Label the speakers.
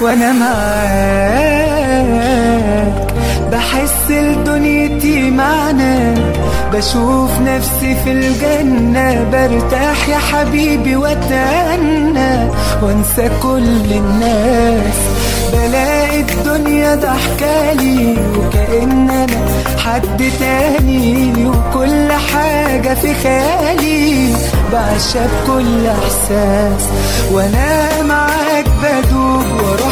Speaker 1: وانا معاك بحس لدنيتي معنى بشوف نفسي في الجنة برتاح يا حبيبي واتأنى وانسى كل الناس بلاقي الدنيا ضحكالي وكأن انا حد تاني وكل حاجة في خيالي بعشق بكل احساس وانا معاك بدوب واروح